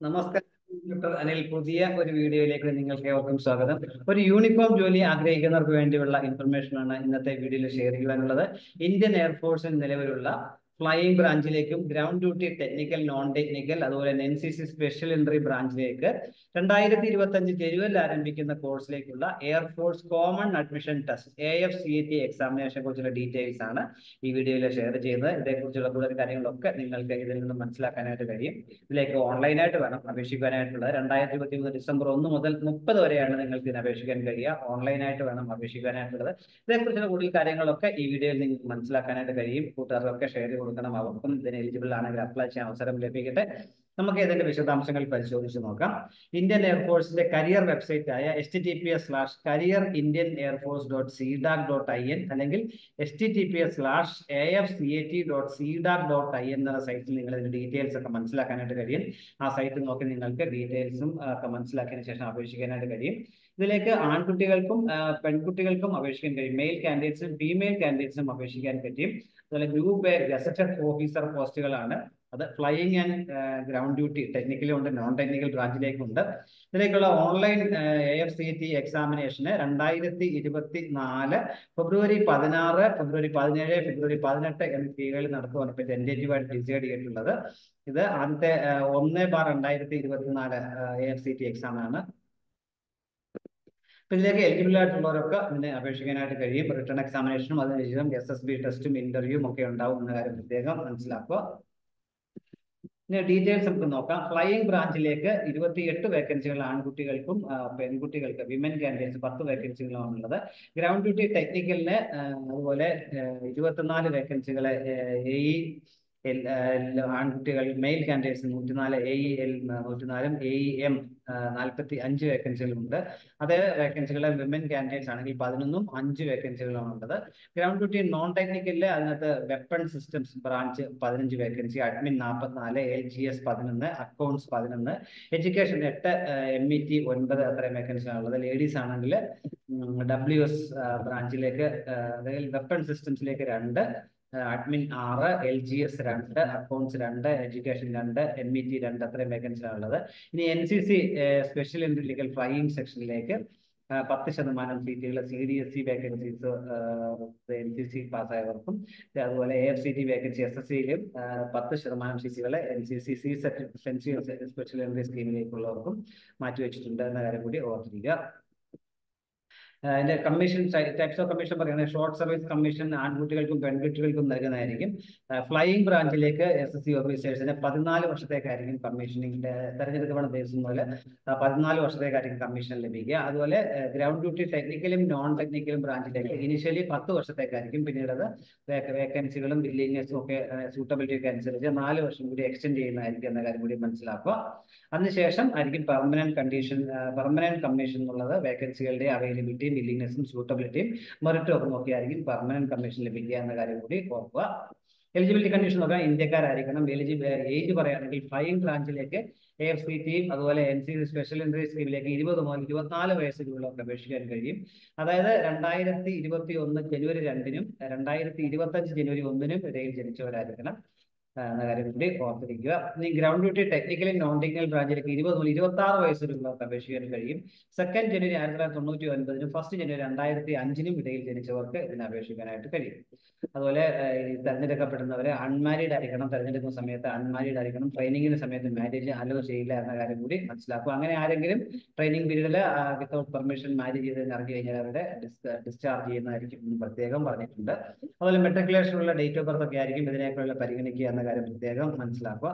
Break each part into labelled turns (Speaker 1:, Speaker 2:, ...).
Speaker 1: നമസ്കാരം ഡോക്ടർ അനിൽ പുതിയ ഒരു വീഡിയോയിലേക്ക് നിങ്ങൾക്ക് ഏവർക്കും സ്വാഗതം ഒരു യൂണിഫോം ജോലി ആഗ്രഹിക്കുന്നവർക്ക് വേണ്ടിയുള്ള ഇൻഫർമേഷൻ ആണ് ഇന്നത്തെ വീഡിയോയിൽ ഷെയർ ചെയ്യാനുള്ളത് ഇന്ത്യൻ എയർഫോഴ്സിൽ നിലവിലുള്ള ഫ്ലൈയിങ് ബ്രാഞ്ചിലേക്കും ground duty technical non technical അതുപോലെ N C C special entry ബ്രാഞ്ചിലേക്ക് രണ്ടായിരത്തി ഇരുപത്തി അഞ്ച് ജനുവരിയിൽ ആരംഭിക്കുന്ന കോഴ്സിലേക്കുള്ള air force common admission test A F C T എക്സാമിനേഷനെ കുറിച്ചുള്ള ഡീറ്റെയിൽസ് ആണ് ഈ വീഡിയോയിൽ ഷെയർ ചെയ്യുന്നത് ഇതേക്കുറിച്ചുള്ള കൂടുതൽ കാര്യങ്ങളൊക്കെ നിങ്ങൾക്ക് ഇതിൽ നിന്ന് മനസ്സിലാക്കാനായിട്ട് കഴിയും ഇതിലേക്ക് ഓൺലൈനായിട്ട് വേണം അപേക്ഷിക്കാനായിട്ടുള്ളത് രണ്ടായിരത്തി ഇരുപത്തി മൂന്ന് ഡിസംബർ ഒന്ന് മുതൽ മുപ്പത് വരെയാണ് നിങ്ങൾക്ക് ഇതിന് അപേക്ഷിക്കാൻ കഴിയുക ഓൺലൈനായിട്ട് വേണം അപേക്ഷിക്കാനായിട്ടുള്ളത് ഇതേക്കുറിച്ചുള്ള കൂടുതൽ കാര്യങ്ങളൊക്കെ ഈ വീഡിയോയിൽ നിങ്ങൾക്ക് മനസ്സിലാക്കാനായിട്ട് കഴിയും കൂട്ടുകാർക്കൊക്കെ ഷെയർ ചെയ്ത് കൊടുക്കണം അവർക്കും ഇതിന് എലിജിബിൾ ആണെങ്കിൽ അപ്ലൈ ചെയ്യാൻ അവസരം ലഭിക്കട്ടെ നമുക്ക് ഇതിന്റെ വിശദാംശങ്ങൾ പരിശോധിച്ച് നോക്കാം ഇന്ത്യൻ എയർഫോഴ്സിന്റെ കരിയർ വെബ്സൈറ്റ് ആയ H T T P S slash career Indian air force dot CDAC dot I N അല്ലെങ്കിൽ H T T P S slash A F C A T dot CDAC dot I N എന്ന സൈറ്റിൽ നിങ്ങൾ ഇതിന്റെ details ഒക്കെ മനസ്സിലാക്കാനായിട്ട് കഴിയും ആ സൈറ്റ് നോക്കി നിങ്ങൾക്ക് ഡീറ്റെയിൽസും ഒക്കെ മനസ്സിലാക്കിയതിനു ശേഷം അപേക്ഷിക്കാനായിട്ട് കഴിയും ഇതിലേക്ക് ആൺകുട്ടികൾക്കും പെൺകുട്ടികൾക്കും അപേക്ഷിക്കാൻ കഴിയും മെയിൽ കാൻഡിഡേറ്റ്സും ഫീമെയിൽ കാൻഡിഡേറ്റ്സും അപേക്ഷിക്കാൻ പറ്റും അതുപോലെ ഗ്രൂപ്പ് എ ഗസറ്റഡ് ഓഫീസർ പോസ്റ്റുകളാണ് അത് ഫ്ലൈയിങ് ആൻഡ് ഗ്രൗണ്ട് ഡ്യൂട്ടി ടെക്നിക്കലും ഉണ്ട് നോൺ ടെക്നിക്കൽ ബ്രാഞ്ചിലേക്കുണ്ട് ഇതിലേക്കുള്ള online A F C T എക്സാമിനേഷന് രണ്ടായിരത്തി ഇരുപത്തി നാല് ഫെബ്രുവരി പതിനാറ് ഫെബ്രുവരി പതിനേഴ് ഫെബ്രുവരി പതിനെട്ട് എന്നീ തീയതികളിൽ നടത്തുവാണ് ഇപ്പൊ ടെൻറ്റേറ്റീവായിട്ട് ഡിസൈഡ് ചെയ്തിട്ടുള്ളത് ഇത് ആദ്യത്തെ ഒന്ന് ബാർ രണ്ടായിരത്തി ഇരുപത്തിനാല് A F C T exam ആണ് ഇതിലേക്ക് എലിജിബിൾ ആയിട്ടുള്ളവരൊക്കെ ഇതിനെ അപേക്ഷിക്കാനായിട്ട് കഴിയും റിട്ടേൺ എക്സാമിനേഷനും അതിനുശേഷം എസ് എസ് ബി ടെസ്റ്റും ഇന്റർവ്യൂവും ഒക്കെ ഉണ്ടാവും എന്ന കാര്യം പ്രത്യേകം മനസ്സിലാക്കുക ഇനി ഡീറ്റെയിൽസ് നമുക്ക് നോക്കാം ഫ്ലൈയിങ് ബ്രാഞ്ചിലേക്ക് ഇരുപത്തിയെട്ട് വേക്കൻസികൾ ആൺകുട്ടികൾക്കും പെൺകുട്ടികൾക്ക് വിമൻ കാൻഡിഡേറ്റ്സ് പത്ത് വേക്കൻസികളാണ് ഉള്ളത് ഗ്രൗണ്ട് ഡ്യൂട്ടി ടെക്നിക്കലിന് അതുപോലെ ഇരുപത്തിനാല് വേക്കൻസികളെ എ എൽ ആൺകുട്ടികൾ മെയിൽ കാൻഡിഡേറ്റ്സ് നൂറ്റിനാല് എ ഇ എൽ നൂറ്റിനാലും എ ഇ എം നാൽപ്പത്തി അഞ്ച് വേക്കൻസികളുണ്ട് അതേ വേക്കൻസികളെ വിമൻ കാൻഡിഡേറ്റ്സ് ആണെങ്കിൽ പതിനൊന്നും അഞ്ച് വേക്കൻസികളാണ് ഉള്ളത് ഗ്രൗണ്ട് ഡ്യൂട്ടി നോൺ ടെക്നിക്കലില് അതിനകത്ത് വെപ്പൺ സിസ്റ്റംസ് ബ്രാഞ്ച് പതിനഞ്ച് വേക്കൻസി അഡ്മിൻ നാൽപ്പത്തിനാല് എൽ ജി എസ് പതിനൊന്ന് അക്കൗണ്ട്സ് പതിനൊന്ന് എഡ്യൂക്കേഷൻ എട്ട് എം ഇ ടി ഒൻപത് അത്രയും വേക്കൻസി ആണുള്ളത് ലേഡീസ് ആണെങ്കിൽ ഡബ്ല്യു എസ് ബ്രാഞ്ചിലേക്ക് അതായത് വെപ്പൺ സിസ്റ്റംസിലേക്ക് രണ്ട് അഡ്മിൻ ആറ് എൽ ജി എസ് രണ്ട് അക്കൗണ്ട്സ് രണ്ട് എഡ്യൂക്കേഷൻ രണ്ട് എം ഇ ടി രണ്ട് അത്രയും വേക്കൻസിയാണ് ഉള്ളത് ഇനി N C C special individual flying സെക്ഷനിലേക്ക് പത്ത് ശതമാനം സീറ്റുകൾ C D S C vacancies N C C പാസ്സായവർക്കും അതുപോലെ A F C T vacancy S S സിയിലും പത്ത് ശതമാനം സീറ്റുകൾ N C C C set special entry സ്കീമിലേക്കുള്ളവർക്കും മാറ്റിവെച്ചിട്ടുണ്ട് എന്ന കാര്യം കൂടി ഓർത്തിരിക്കുക അതിന്റെ കമ്മീഷൻ ടൈപ്സ് ഓഫ് കമ്മീഷൻ പറയുന്നത് ഷോർട്ട് സർവീസ് കമ്മീഷൻ ആൺകുട്ടികൾക്കും പെൺകുട്ടികൾക്കും നൽകുന്നതായിരിക്കും ഫ്ലൈയിങ് ബ്രാഞ്ചിലേക്ക് എസ് എസ് സി ഓഫീസേഴ്സിന് പതിനാല് വർഷത്തേക്കായിരിക്കും കമ്മീഷനിങ് തെരഞ്ഞെടുക്കപ്പെടുന്ന ദിവസം മുതൽ പതിനാല് വർഷത്തേക്കായിരിക്കും കമ്മീഷൻ ലഭിക്കുക അതുപോലെ ഗ്രൗണ്ട് ഡ്യൂട്ടി ടെക്നിക്കലും നോൺ ടെക്നിക്കലും ബ്രാഞ്ചിലേക്ക് ഇനിഷ്യലി പത്ത് വർഷത്തേക്കായിരിക്കും പിന്നീട് അത് വേക്കൻസികളും ബില്ലിങ്ങേഴ്സും ഒക്കെ സൂട്ടബിലിറ്റി ഒക്കെ അനുസരിച്ച് നാല് വർഷം കൂടി എക്സ്റ്റെൻഡ് ചെയ്യുന്നതായിരിക്കും എന്ന കാര്യം കൂടി മനസ്സിലാക്കുക അതിനുശേഷം ആയിരിക്കും പെർമനന്റ് കണ്ടീഷൻ പെർമനന്റ് കമ്മീഷൻ എന്നുള്ളത് വേക്കൻസികളുടെ അവൈലബിലിറ്റി വില്ലിങ്നെസ്സും സൂട്ടബിലിറ്റിയും മെറിറ്റും ഒക്കെ നോക്കിയായിരിക്കും പെർമനന്റ് കമ്മീഷൻ ലഭിക്കുക എന്ന കാര്യം കൂടി ഓർക്കുക എലിജിബിലിറ്റി കണ്ടീഷൻ നോക്കാം ഇന്ത്യക്കാരായിരിക്കണം എലിജിബിൾ ഏജ് പറയുകയാണെങ്കിൽ ഫ്ലൈയിങ് ബ്രാഞ്ചിലേക്ക് എ എഫ് സി ടിയും അതുപോലെ N C C special entry സ്കീമിലേക്ക് ഇരുപത് മുതൽ ഇരുപത്തിനാല് വയസ്സിലുള്ളവർക്ക് അപേക്ഷിക്കാൻ കഴിയും അതായത് രണ്ടായിരത്തി ഇരുപത്തി ഒന്ന് ജനുവരി രണ്ടിനും രണ്ടായിരത്തി ഇരുപത്തി അഞ്ച് ജനുവരി ഒന്നിനും ഇടയിൽ ജനിച്ചവരായിരിക്കണം എന്ന കാര്യം കൂടി ഓർത്തിരിക്കുക ഇനി ground duty technically non technical ബ്രാഞ്ചിലേക്ക് ഇരുപത് മുതൽ ഇരുപത്തി ആറ് വയസ്സിലുള്ളവർക്ക് അപേക്ഷിക്കാൻ കഴിയും സെക്കൻഡ് ജനുവരി ആയിരത്തി തൊള്ളായിരത്തി തൊണ്ണൂറ്റി ഒൻപതിനും ഫസ്റ്റ് ജനുവരി രണ്ടായിരത്തി അഞ്ചിനും ഇടയിൽ ജനിച്ചവർക്ക് ഇതിന് അപേക്ഷിക്കാനായിട്ട് കഴിയും അതുപോലെ തെരഞ്ഞെടുക്കപ്പെടുന്നവരെ അൺമാരീഡ് ആയിരിക്കണം തെരഞ്ഞെടുക്കുന്ന സമയത്ത് അൺമാരീഡ് ആയിരിക്കണം ട്രെയിനിങ്ങിന്റെ സമയത്ത് മാരേജ് അലോ ചെയ്യില്ല എന്ന കാര്യം കൂടി മനസ്സിലാക്കുക അങ്ങനെ ആരെങ്കിലും ട്രെയിനിങ് പീരീഡിൽ വിത്തൗട്ട് പെർമിഷൻ മാരേജ് ചെയ്ത് ഇറങ്ങി കഴിഞ്ഞാൽ അവരെ ഡിസ്ചാർജ് ചെയ്യുന്നതായിരിക്കും എന്ന് പ്രത്യേകം പറഞ്ഞിട്ടുണ്ട് അതുപോലെ മെട്രിക്കുലേഷനുള്ള ഡേറ്റ് ഓഫ് ബർത്ത് ഒക്കെ ആയിരിക്കും ഇതിനേക്കുള്ള പരിഗണിക്കുക എന്ന കാര്യം പ്രത്യേകം മനസ്സിലാക്കുക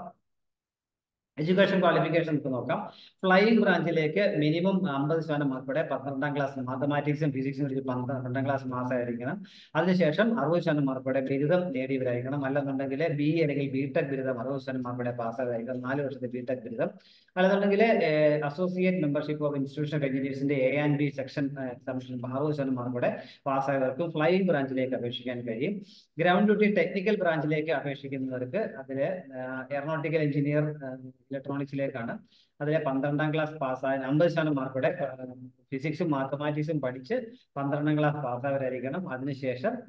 Speaker 1: എഡ്യൂക്കേഷൻ ക്വാളിഫിക്കേഷൻ നമുക്ക് നോക്കാം ഫ്ലൈയിങ് ബ്രാഞ്ചിലേക്ക് മിനിമം അമ്പത് ശതമാനം മാർക്കോടെ പന്ത്രണ്ടാം ക്ലാസ് മാത്തമാറ്റിക്സും ഫിസിക്സും കുറിച്ച് പന്ത്രണ്ടാം ക്ലാസ് മാസമായിരിക്കണം അതിനുശേഷം അറുപത് ശതമാനം മാർക്കോടെ ബിരുദം നേടിയവരായിരിക്കണം അല്ലെന്നുണ്ടെങ്കിൽ ബി അല്ലെങ്കിൽ ബി ടെക് ബിരുദം അറുപത് ശതമാനം മാർക്കോടെ പാസ്സായതായിരിക്കണം നാല് വർഷത്തെ ബി ടെക് ബിരുദം അല്ലെന്നുണ്ടെങ്കിൽ associate membership of institution of എഞ്ചിനീയേഴ്സിന്റെ A and B section examination അറുപത് ശതമാനം മാർക്കോടെ പാസ്സായവർക്കും ഫ്ലൈയിങ് ബ്രാഞ്ചിലേക്ക് അപേക്ഷിക്കാൻ കഴിയും ഗ്രൗണ്ട് ഡ്യൂട്ടി ടെക്നിക്കൽ ബ്രാഞ്ചിലേക്ക് അപേക്ഷിക്കുന്നവർക്ക് അതിൽ എയറോനോട്ടിക്കൽ എഞ്ചിനീയർ ഇലക്ട്രോണിക്സിലേക്കാണ് അതിലെ പന്ത്രണ്ടാം ക്ലാസ് പാസ്സായ അമ്പത് ശതമാനം മാർക്കോടെ ഫിസിക്സും മാത്തമാറ്റിക്സും പഠിച്ച് പന്ത്രണ്ടാം ക്ലാസ് പാസ്സായവരായിരിക്കണം അതിനുശേഷം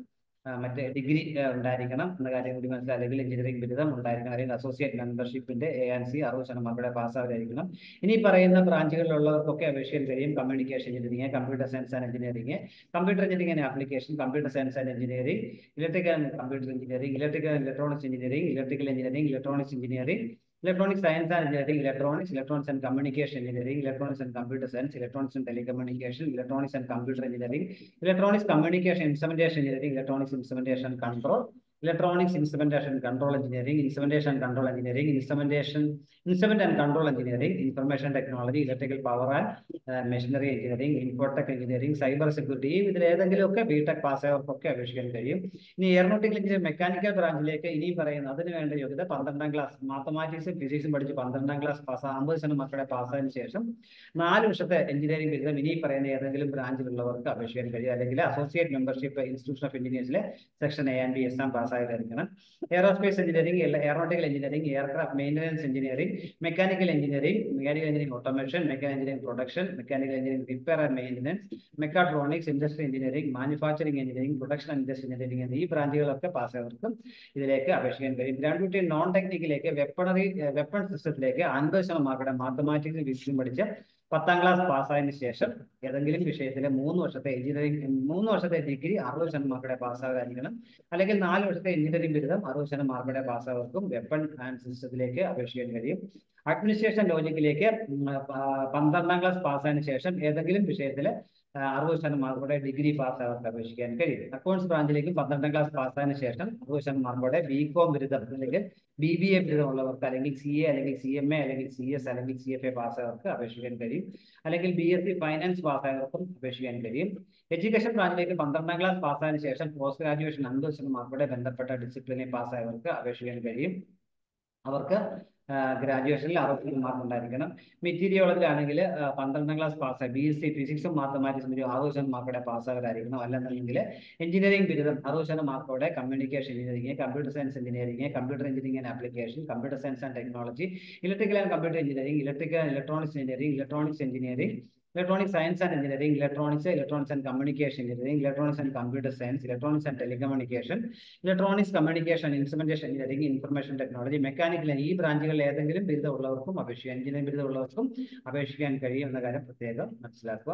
Speaker 1: ആ, മറ്റേ ഡിഗ്രി ഉണ്ടായിരിക്കണം എന്ന കാര്യം കൂടി മനസ്സിലാക്കി അല്ലെങ്കിൽ എഞ്ചിനീയറിംഗ് ബിരുദം ഉണ്ടായിരിക്കണം അല്ലെങ്കിൽ അസോസിയേറ്റ് മെമ്പർഷിപ്പിന്റെ എ ആൻഡ് സി അറുപത് ശതമാനം പാസ്സാവരായിരിക്കണം ഇനി പറയുന്ന ബ്രാഞ്ചുകളിലുള്ളവർക്കൊക്കെ അപേക്ഷിക്കാൻ കഴിയും communication engineering computer science and engineering computer engineering and application computer science and engineering electrical and computer engineering electrical and electronics engineering electrical engineering electronics engineering electronics science and engineering electronics electronics and communication engineering electronics and computer science electronics and telecommunication electronics and computer engineering electronics communication instrumentation engineering electronics instrumentation control electronics instrumentation control engineering instrumentation control engineering instrumentation instrument and control engineering information technology electrical power and machinery engineering infotech engineering cyber security ഇതിൽ ഏതെങ്കിലുമൊക്കെ BTech പാസ്സായവർക്കൊക്കെ അപേക്ഷിക്കാൻ കഴിയും ഇനി aeronautical engineer mechanical ബ്രാഞ്ചിലേക്ക് ഇനിയും പറയുന്നത് അതിന് വേണ്ട യോഗ്യത പന്ത്രണ്ടാം ക്ലാസ് മാത്തമാറ്റിക്സും ഫിസിക്സും പഠിച്ച് പന്ത്രണ്ടാം ക്ലാസ് പാസ് അമ്പത് ശതമാനം മക്കളെ പാസ്സായതിനു ശേഷം നാല് വർഷത്തെ എഞ്ചിനീയറിംഗ് ബിരുദം ഇനി പറയുന്ന ഏതെങ്കിലും ബ്രാഞ്ചിലുള്ളവർക്ക് അപേക്ഷിക്കാൻ കഴിയും അല്ലെങ്കിൽ അസോസിയേറ്റ് മെമ്പർഷിപ്പ് ഇൻസ്റ്റിറ്റ്യൂഷൻ ഓഫ് എഞ്ചിനീയേഴ്സിലെ section A and B exam പാസ്സായതായിരിക്കണം aerospace engineering aeronautical engineering aircraft maintenance engineering mechanical engineering mechanical engineering automation mechanical engineering production mechanical engineering repair and maintenance mechatronics industry engineering manufacturing engineering production and industry engineering എന്നീ ബ്രാഞ്ചുകളൊക്കെ പാസ്സായവർക്കും ഇതിലേക്ക് അപേക്ഷിക്കാൻ കഴിയും graduate non ടെക്നിക്കിലേക്ക് weaponry weapon സിസ്റ്റത്തിലേക്ക് അൻപത് ശതമാനം മാർക്കടെ മാത്തമാറ്റിക്സ് ഫിസിക്സും പഠിച്ച് പത്താം ക്ലാസ് പാസ്സായതിനു ശേഷം ഏതെങ്കിലും വിഷയത്തിലെ മൂന്ന് വർഷത്തെ എഞ്ചിനീയറിംഗ് മൂന്ന് വർഷത്തെ ഡിഗ്രി അറുപത് ശതമാനം മാർക്കടെ പാസ്സാകാതിരിക്കണം അല്ലെങ്കിൽ നാല് വർഷത്തെ എഞ്ചിനീയറിംഗ് ബിരുദം അറുപത് ശതമാനം മാർക്കടെ പാസ്സായവർക്കും വെപ്പൺ ആൻഡ് സിസ്റ്റത്തിലേക്ക് അപേക്ഷിക്കാൻ കഴിയും അഡ്മിനിസ്ട്രേഷൻ ലോജിക്കിലേക്ക് ഉം, ആ, പന്ത്രണ്ടാം ക്ലാസ് പാസ്സായതിനു ശേഷം ഏതെങ്കിലും വിഷയത്തിൽ അറുപത് ശതമാനം മാർക്കോടെ ഡിഗ്രി പാസ്സായവർക്ക് അപേക്ഷിക്കാൻ കഴിയും അക്കൗണ്ട്സ് ബ്രാഞ്ചിലേക്കും പന്ത്രണ്ടാം ക്ലാസ് പാസ്സായതിനു ശേഷം അറുപത് ശതമാനം മാർക്കോടെ ബി കോം ബിരുദം അല്ലെങ്കിൽ ബി ബി എ ബിരുദം ഉള്ളവർക്ക് അല്ലെങ്കിൽ സി എ അല്ലെങ്കിൽ സി എം എ അല്ലെങ്കിൽ സി എസ് അല്ലെങ്കിൽ സി എഫ് എ പാസ്സായവർക്ക് അപേക്ഷിക്കാൻ കഴിയും അല്ലെങ്കിൽ ബി എസ് സി ഫൈനാൻസ് പാസ്സായവർക്കും അപേക്ഷിക്കാൻ കഴിയും എഡ്യൂക്കേഷൻ ബ്രാഞ്ചിലേക്ക് പന്ത്രണ്ടാം ക്ലാസ് പാസ്സായതിനു ശേഷം പോസ്റ്റ് ഗ്രാജുവേഷൻ അൻപത് ശതമാനം മാർക്കോടെ ബന്ധപ്പെട്ട ഡിസിപ്ലിനിൽ പാസ്സായവർക്ക് അപേക്ഷിക്കാൻ കഴിയും അവർക്ക് ഗ്രാജുവേഷനിൽ അറുപത്തി മാർക്ക് ഉണ്ടായിരിക്കണം മെറ്റീരിയോളജിലാണെങ്കിൽ പന്ത്രണ്ടാം ക്ലാസ് പാസ്സായി ബി എസ് സി ഫിസിക്സും മാത്തമാറ്റിക്സും ഒരു അറുപത് ശതമാനം മാർക്കോടെ പാസ്സാകരായിരിക്കണം അല്ലെന്നുണ്ടെങ്കിൽ എഞ്ചിനീയറിംഗ് ബിരുദം അറുപത് ശതമാനം മാർക്കോടെ communication engineering computer science engineering computer engineering and application computer science and technology electrical and computer engineering electrical electronics engineering electronics engineering electronic science and engineering electronics electronics and communication engineering electronics and computer science electronics and telecommunication electronics communication instrumentation engineering information technology mechanical ഈ ബ്രാഞ്ചുകളിൽ ഏതെങ്കിലും ബിരുദമുള്ളവർക്കും അപേക്ഷിക്കാം engineering ബിരുദമുള്ളവർക്കും അപേക്ഷിക്കാൻ കഴിയും എന്ന കാര്യം പ്രത്യേകം മനസ്സിലാക്കുക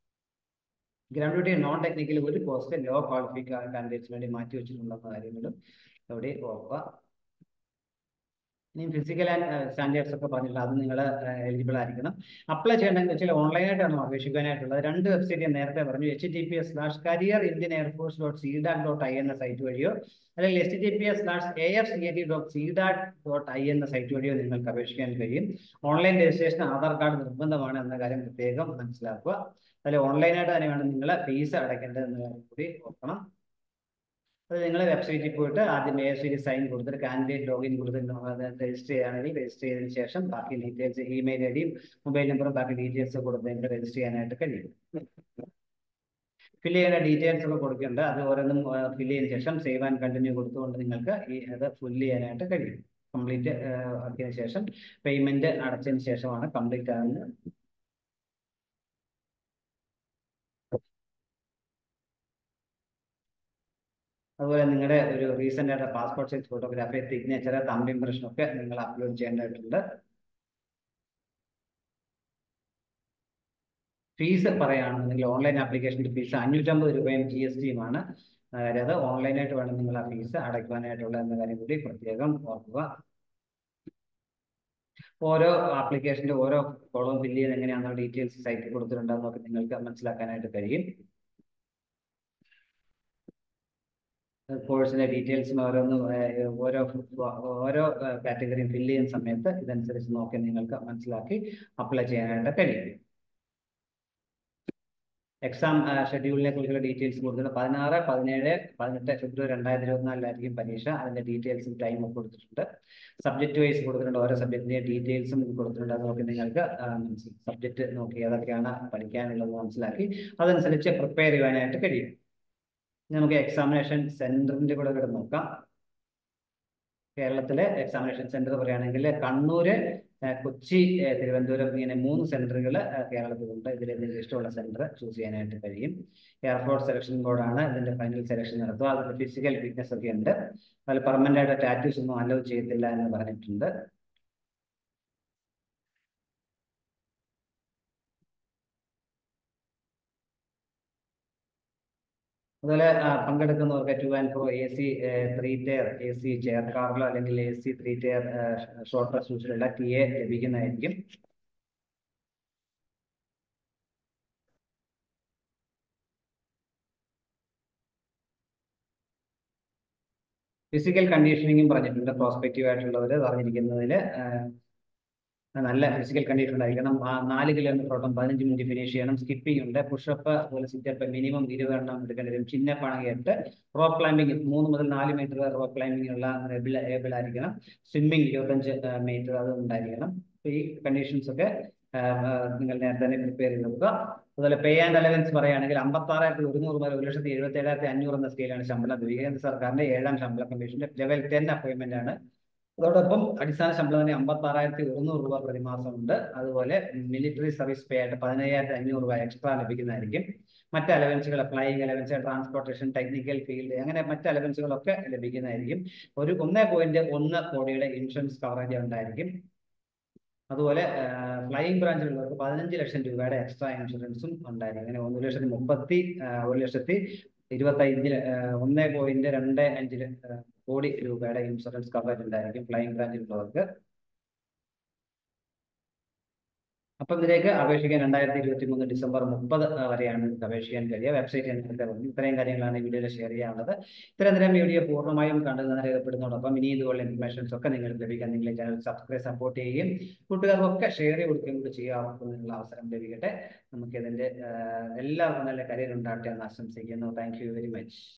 Speaker 1: ഗ്രാജുവേറ്റ് നോൺ ടെക്നിക്കൽ ഒരു പോസ്റ്റ് ലോ ക്വാളിഫിക്കഡ് കാൻഡിഡേറ്റ്സിന് വേണ്ടി മാറ്റി വെച്ചിട്ടുള്ള കാര്യങ്ങളും ഇവിടെ ഓർക്കുക ഇനി ഫിസിക്കൽ ആൻഡ് സ്റ്റാൻഡേർഡ്സ് ഒക്കെ പറഞ്ഞിട്ടുണ്ട് അത് നിങ്ങൾ എലിജിബിൾ ആയിരിക്കണം അപ്ലൈ ചെയ്യണമെന്ന് വെച്ചാൽ ഓൺലൈനായിട്ടാണ് അപേക്ഷിക്കാനായിട്ടുള്ളത് രണ്ട് വെബ്സൈറ്റ് ഞാൻ നേരത്തെ പറഞ്ഞു H T P S slash career Indian air force dot CDAC dot I എന്ന സൈറ്റ് വഴിയോ അല്ലെങ്കിൽ H T P S slash A F C A T dot CDAC dot I എന്ന സൈറ്റ് വഴിയോ നിങ്ങൾക്ക് അപേക്ഷിക്കാൻ കഴിയും ഓൺലൈൻ രജിസ്ട്രേഷൻ ആധാർ കാർഡ് നിർബന്ധമാണ് എന്ന കാര്യം പ്രത്യേകം മനസ്സിലാക്കുക അതിൽ ഓൺലൈനായിട്ട് തന്നെ വേണം നിങ്ങൾ ഫീസ് അടയ്ക്കേണ്ടത് എന്ന കാര്യം കൂടി ഓർക്കണം അത് നിങ്ങൾ വെബ്സൈറ്റിൽ പോയിട്ട് ആദ്യം എ എസ് സൈൻ കൊടുത്തിട്ട് കാൻഡിഡേറ്റ് ലോഗിൻ കൊടുത്തിട്ട് രജിസ്റ്റർ ചെയ്യുകയാണെങ്കിൽ രജിസ്റ്റർ ചെയ്തതിന് ശേഷം ബാക്കി ഡീറ്റെയിൽസ് ഇമെയിൽ ഐ ഡിയും മൊബൈൽ നമ്പറും ബാക്കി ഡീറ്റെയിൽസ് കൊടുത്ത് രജിസ്റ്റർ ചെയ്യാനായിട്ട് കഴിയും ഫില്ല് ചെയ്യേണ്ട ഡീറ്റെയിൽസ് ഒക്കെ കൊടുക്കേണ്ട അത് ഓരോന്നും ഫില്ല് ചെയ്തതിനു ശേഷം സേവ് ആൻഡ് കണ്ടിന്യൂ കൊടുത്തുകൊണ്ട് നിങ്ങൾക്ക് ഈ അത് ഫില്ല് ചെയ്യാനായിട്ട് കഴിയും കംപ്ലീറ്റ് ആക്കിയതിനു ശേഷം പേയ്മെന്റ് അടച്ചതിന് ശേഷമാണ് കംപ്ലീറ്റ് ആകുന്നത് അതുപോലെ നിങ്ങളുടെ ഒരു റീസെന്റ് ആയിട്ട് passport size photography signature thumb impression ഒക്കെ നിങ്ങൾ അപ്ലോഡ് ചെയ്യേണ്ടതായിട്ടുണ്ട് ഫീസ് പറയുകയാണെന്നുണ്ടെങ്കിൽ ഓൺലൈൻ ആപ്ലിക്കേഷൻ്റെ ഫീസ് അഞ്ഞൂറ്റമ്പത് രൂപയും ജി എസ് ടിയുമാണ് അതായത് ഓൺലൈനായിട്ട് വേണം നിങ്ങൾ ആ ഫീസ് അടയ്ക്കുവാനായിട്ടുള്ള എന്ന കാര്യം കൂടി പ്രത്യേകം ഓർക്കുക ഓരോ ആപ്ലിക്കേഷന്റെ ഓരോ കോളം ഫില്ല് ചെയ്ത് എങ്ങനെയാണോ ഡീറ്റെയിൽസ് സൈറ്റിൽ കൊടുത്തിട്ടുണ്ടെന്നൊക്കെ നിങ്ങൾക്ക് മനസ്സിലാക്കാനായിട്ട് കഴിയും കോഴ്സിന്റെ ഡീറ്റെയിൽസും ഓരോന്നും ഓരോ ഓരോ കാറ്റഗറിയും ഫില്ല് ചെയ്യുന്ന സമയത്ത് ഇതനുസരിച്ച് നോക്കി നിങ്ങൾക്ക് മനസ്സിലാക്കി അപ്ലൈ ചെയ്യാനായിട്ട് കഴിയും എക്സാം ഷെഡ്യൂളിനെ കുറിച്ചുള്ള ഡീറ്റെയിൽസ് കൊടുത്തിട്ടുണ്ട് പതിനാറ് പതിനേഴ് പതിനെട്ട് ഫെബ്രുവരി രണ്ടായിരത്തി ഇരുപത്തിനാലിലായിരിക്കും പരീക്ഷ അതിന്റെ ഡീറ്റെയിൽസും ടൈമും കൊടുത്തിട്ടുണ്ട് സബ്ജക്ട് വൈസ് കൊടുത്തിട്ടുണ്ട് ഓരോ സബ്ജക്റ്റിന്റെ ഡീറ്റെയിൽസും കൊടുത്തിട്ടുണ്ട് അത് നോക്കി നിങ്ങൾക്ക് സബ്ജക്ട് നോക്കി ഏതൊക്കെയാണ് പഠിക്കാനുള്ളത് മനസ്സിലാക്കി അതനുസരിച്ച് പ്രിപ്പയർ ചെയ്യാനായിട്ട് കഴിയും നമുക്ക് എക്സാമിനേഷൻ സെന്ററിന്റെ കൂടെ ഇവിടെ നോക്കാം കേരളത്തിലെ എക്സാമിനേഷൻ സെന്റർ പറയുകയാണെങ്കിൽ കണ്ണൂര് ഏഹ് കൊച്ചി ഏഹ് തിരുവനന്തപുരം ഇങ്ങനെ മൂന്ന് സെന്ററുകൾ കേരളത്തിലുണ്ട് ഇതിൽ നിങ്ങൾക്ക് ഇഷ്ടമുള്ള സെന്റർ ചൂസ് ചെയ്യാനായിട്ട് കഴിയും എയർപോർട്ട് സെലക്ഷൻ ബോർഡാണ് ഇതിന്റെ ഫൈനൽ സെലക്ഷൻ നടത്തുക അതിൽ ഫിസിക്കൽ ഫിറ്റ്നസ് ഒക്കെ ഉണ്ട് അതിൽ പെർമനന്റ് ആയിട്ട് ടാറ്റൂസ് ഒന്നും അലോ ചെയ്യത്തില്ല എന്ന് പറഞ്ഞിട്ടുണ്ട് അതുപോലെ ആ, പങ്കെടുക്കുന്നവർക്ക് two and pro A C three tier A C chair കാറിലോ അല്ലെങ്കിൽ A C three tier short ട്രസ്റ്റിലുള്ള ടി എ ലഭിക്കുന്നതായിരിക്കും ഫിസിക്കൽ കണ്ടീഷനിങ്ങും പറഞ്ഞിട്ടുണ്ട് പ്രോസ്പെക്റ്റീവ് ആയിട്ടുള്ളവർ പറഞ്ഞിരിക്കുന്നതിൽ നല്ല ഫിസിക്കൽ കണ്ടീഷൻ ഉണ്ടായിരിക്കണം ആ നാല് കിലോമീറ്റർ ഓട്ടം പതിനഞ്ച് മിനിറ്റ് ഫിനിഷ് ചെയ്യണം സ്കിപ്പിംഗ് ഉണ്ട് പുഷപ്പ് അതുപോലെ സിറ്റപ്പ് മിനിമം ഇരുപത് എണ്ണം എടുക്കേണ്ടി വരും ചിന്നപ്പാണെങ്കിൽ എട്ട് റോപ്പ് ക്ലൈമ്പിംഗ് മൂന്ന് മുതൽ നാല് മീറ്റർ റോപ്പ് ക്ലൈമ്പിങ്ങിനുള്ള ഏബിൾ ആയിരിക്കണം സ്വിമ്മിംഗ് ഇരുപത്തഞ്ച് മീറ്റർ അത് ഉണ്ടായിരിക്കണം അപ്പൊ ഈ കണ്ടീഷൻസ് ഒക്കെ ആ, ആ, നിങ്ങൾ നേരത്തെ തന്നെ പ്രിപ്പയർ ചെയ്ത് നോക്കുക അതുപോലെ പേ ആൻഡ് അലവൻസ് പറയുകയാണെങ്കിൽ അമ്പത്തി ആറായിരത്തി ഒരുന്നൂറ് മുതൽ ഒരു ലക്ഷത്തി എഴുപത്തി ഏഴായിരത്തി അഞ്ഞൂറ് എന്ന സ്കെയിലാണ് ശമ്പളം കേന്ദ്ര സർക്കാരിന്റെ ഏഴാം ശമ്പള കമ്മീഷന്റെ ലെവൽ ടെൻ അപ്പോയിന്റ്മെന്റ് ആണ് അതോടൊപ്പം അടിസ്ഥാന ശമ്പളം തന്നെ അമ്പത്തി ആറായിരത്തി ഒരുന്നൂറ് രൂപ പ്രതിമാസം ഉണ്ട് അതുപോലെ മിലിറ്ററി സർവീസ് പേ ആയിട്ട് പതിനയ്യായിരത്തി അഞ്ഞൂറ് രൂപ എക്സ്ട്രാ ലഭിക്കുന്നതായിരിക്കും മറ്റ് അലവൻസുകൾ flying allowance transportation technical field അങ്ങനെ മറ്റ് അലവൻസുകളൊക്കെ ലഭിക്കുന്നതായിരിക്കും ഒരു ഒന്നേ പോയിന്റ് ഒന്ന് കോടിയുടെ ഇൻഷുറൻസ് കവറേജ് ഉണ്ടായിരിക്കും അതുപോലെ ഫ്ലൈയിങ് ബ്രാഞ്ചിലുള്ളവർക്ക് പതിനഞ്ച് ലക്ഷം രൂപയുടെ എക്സ്ട്രാ ഇൻഷുറൻസും ഉണ്ടായിരിക്കും അങ്ങനെ ഒരു ലക്ഷത്തി മുപ്പത്തി ആ, ഒരു ലക്ഷത്തി ഇരുപത്തി അഞ്ചില് ഒന്നേ പോയിന്റ് രണ്ട് അഞ്ചില് ആ, കോടി രൂപയുടെ ഇൻഷുറൻസ് കവറേജ് ഉണ്ടായിരിക്കും ഫ്ലൈയിങ് ബ്രാഞ്ചിലുള്ളവർക്ക് അപ്പം ഇതിലേക്ക് അപേക്ഷിക്കാൻ രണ്ടായിരത്തി ഇരുപത്തി മൂന്ന് ഡിസംബർ മുപ്പത് വരെയാണ് നിങ്ങൾക്ക് അപേക്ഷിക്കാൻ കഴിയുക വെബ്സൈറ്റ് ഞാൻ നേരത്തെ പറഞ്ഞു ഇത്രയും കാര്യങ്ങളാണ് ഈ വീഡിയോയിൽ ഷെയർ ചെയ്യാനുള്ളത് ഇത്രയും നേരം വീഡിയോ പൂർണ്ണമായും കണ്ടത് രേഖപ്പെടുന്നതോടൊപ്പം ഇനി ഇതുപോലുള്ള ഇൻഫർമേഷൻസ് ഒക്കെ നിങ്ങൾക്ക് ലഭിക്കാൻ നിങ്ങളെ ചാനൽ സബ്സ്ക്രൈബ് സപ്പോർട്ട് ചെയ്യുകയും കൂട്ടുകാർക്കൊക്കെ ഷെയർ ചെയ്ത് കൊടുക്കുകയും കൂടി ചെയ്യാവുന്നതിനുള്ള അവസരം ലഭിക്കട്ടെ നമുക്ക് ഇതിന്റെ എല്ലാവർക്കും നല്ല കരിയർ ഉണ്ടാകട്ടെ എന്ന് ആശംസിക്കുന്നു താങ്ക് യു വെരി മച്ച്